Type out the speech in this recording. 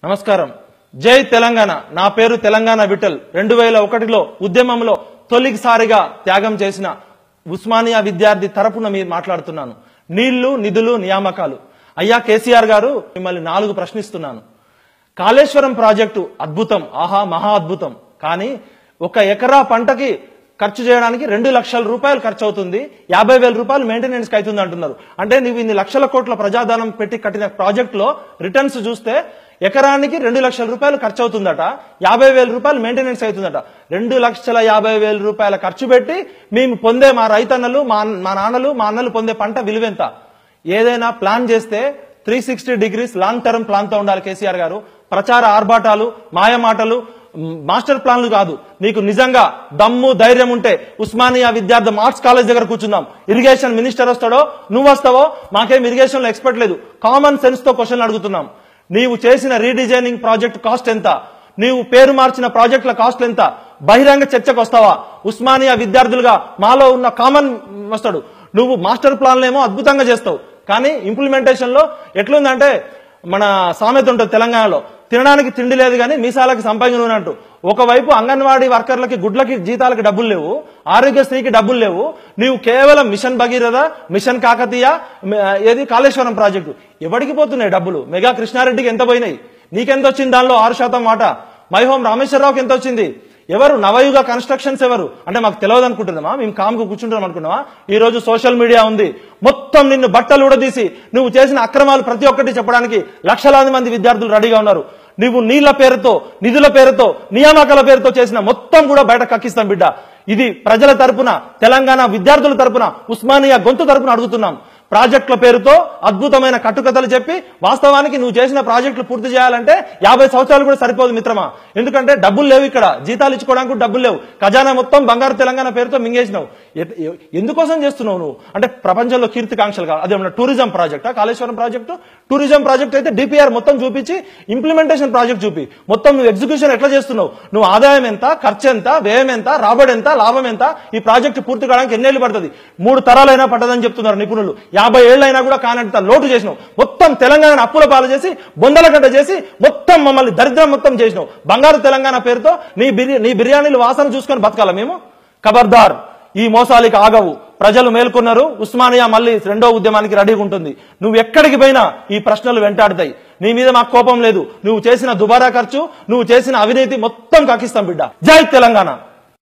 నమస్కారం జై తెలంగాణ నా పేరు తెలంగాణ విఠల్ రెండు వేల ఒకటిలో ఉద్యమంలో తొలిసారిగా త్యాగం చేసిన ఉస్మానియా విద్యార్థి తరపున మీరు మాట్లాడుతున్నాను నీళ్లు నిధులు నియామకాలు అయ్యా కేసీఆర్ గారు మిమ్మల్ని నాలుగు ప్రశ్నిస్తున్నాను కాళేశ్వరం ప్రాజెక్టు అద్భుతం ఆహా మహా అద్భుతం కానీ ఒక ఎకరా పంటకి ఖర్చు చేయడానికి రెండు లక్షల రూపాయలు ఖర్చు అవుతుంది యాభై వేల రూపాయలు మెయింటెనెన్స్ కి అవుతుంది అంటున్నారు అంటే నువ్వు ఇన్ని లక్షల కోట్ల ప్రజాధనం పెట్టి కట్టిన ప్రాజెక్ట్ లో రిటర్న్స్ చూస్తే ఎకరానికి రెండు లక్షల రూపాయలు ఖర్చు అవుతుందట యాభై వేల రూపాయలు మెయింటెనెన్స్ అవుతుందట రెండు లక్షల యాభై వేల రూపాయల ఖర్చు పెట్టి మేము పొందే మా రైతన్నలు మా మా నాన్నలు మా అన్నలు పొందే పంట విలువెంత ఏదైనా ప్లాన్ చేస్తే three sixty degrees long term plan తో ఉండాలి కేసీఆర్ గారు ప్రచార ఆర్భాటాలు మాయమాటలు మ్, మాస్టర్ ప్లాన్లు కాదు నీకు నిజంగా దమ్ము ధైర్యం ఉంటే ఉస్మానియా విద్యార్థి ఆర్ట్స్ కాలేజ్ దగ్గర కూర్చుందాం ఇరిగేషన్ మినిస్టర్ వస్తాడో నువ్వు వస్తావో మాకేం ఇరిగేషన్ లో ఎక్స్పర్ట్ లేదు కామన్ సెన్స్ తో క్వశ్చన్ అడుగుతున్నాం నీవు చేసిన రీడిజైనింగ్ ప్రాజెక్ట్ కాస్ట్ ఎంత నీవు పేరు మార్చిన ప్రాజెక్టుల కాస్ట్ ఎంత బహిరంగ చర్చకు వస్తావా ఉస్మానియా విద్యార్థులుగా మాలో ఉన్న కామన్ వస్తాడు నువ్వు మాస్టర్ ప్లాన్లేమో అద్భుతంగా చేస్తావు కానీ ఇంప్లిమెంటేషన్ లో ఎట్లుందంటే మన సామెత ఉంటుంది తెలంగాణలో తినడానికి తిండి లేదు కానీ మీసాలకి సంపంగి నూనె అంటూ ఒకవైపు అంగన్వాడీ వర్కర్లకి గుడ్లకి జీతాలకి డబ్బులు లేవు ఆరోగ్యశ్రీకి డబ్బులు లేవు నీవు కేవలం మిషన్ భగీరథ మిషన్ కాకతీయ మ- ఏది కాళేశ్వరం ప్రాజెక్టు ఎవడికి పోతున్నాయి డబ్బులు మెగా కృష్ణారెడ్డికి ఎంత పోయినాయి నీకెంత వచ్చింది దానిలో ఆరు శాతం మాట మై హోమ్ రామేశ్వరరావుకి ఎంత వచ్చింది ఎవరు నవయుగ కన్స్ట్రక్షన్స్ ఎవరు అంటే మాకు తెలియదు అనుకుంటున్నామా మేము కాముకు కూర్చుంటాం అనుకున్నావా ఈ రోజు సోషల్ మీడియా ఉంది మొత్తం నిన్ను బట్టలు ఊడదీసి నువ్వు చేసిన అక్రమాలు ప్రతి ఒక్కటి చెప్పడానికి లక్షలాది మంది విద్యార్థులు రెడీగా ఉన్నారు నువ్వు నీళ్ల పేరుతో నిధుల పేరుతో నియామకాల పేరుతో చేసిన మొత్తం కూడా బయట కక్కిస్తాం బిడ్డ ఇది ప్రజల తరపున తెలంగాణ విద్యార్థుల తరపున ఉస్మానియా గొంతు తరపున అడుగుతున్నాం ప్రాజెక్టుల పేరుతో అద్భుతమైన కట్టుకథలు చెప్పి వాస్తవానికి నువ్వు చేసిన ప్రాజెక్టులు పూర్తి చేయాలంటే యాభై సంవత్సరాలు కూడా సరిపోదు మిత్రమా ఎందుకంటే డబ్బులు లేవు ఇక్కడ జీతాలు ఇచ్చుకోవడానికి కూడా డబ్బులు లేవు ఖజానా మొత్తం బంగారు తెలంగాణ పేరుతో మింగేసినావు ఎ- ఎ- ఎందుకోసం చేస్తున్నావు నువ్వు అంటే ప్రపంచంలో కీర్తికాంక్షలు కాదు అదేమన్నా టూరిజం ప్రాజెక్టా కాళేశ్వరం ప్రాజెక్టు టూరిజం ప్రాజెక్ట్ అయితే డిపిఆర్ మొత్తం చూపించి ఇంప్లిమెంటేషన్ ప్రాజెక్ట్ చూపి మొత్తం నువ్వు ఎగ్జిక్యూషన్ ఎట్లా చేస్తున్నావు నువ్వు ఆదాయం ఎంత ఖర్చు ఎంత వ్యయం ఎంత రాబడి ఎంత లాభం ఎంత ఈ ప్రాజెక్ట్ పూర్తి కావడానికి ఎన్నేళ్ళు పడుతుంది మూడు తరాలైనా పట్టదని చెప్తున్నారు నిపుణులు యాభై ఏళ్ళైనా కూడా కానంత లోటు చేసినావు మొత్తం తెలంగాణ అప్పుల పాలు చేసి బొందలగడ్డ చేసి మొత్తం మమ్మల్ని దరిద్రం మొత్తం చేసినావు బంగారు తెలంగాణ పేరుతో నీ బిర్యా నీ బిర్యానీలు వాసన చూసుకొని బతకాల మేము ఖబర్దార్ ఈ మోసాలికి ఆగవు ప్రజలు మేల్కొన్నారు ఉస్మానియా మళ్ళీ రెండో ఉద్యమానికి రెడీగా ఉంటుంది నువ్వు ఎక్కడికి పోయినా ఈ ప్రశ్నలు వెంటాడుతాయి నీ మీద మాకు కోపం లేదు నువ్వు చేసిన దుబారా ఖర్చు నువ్వు చేసిన అవినీతి మొత్తం కక్కిస్తాం బిడ్డ జై తెలంగాణ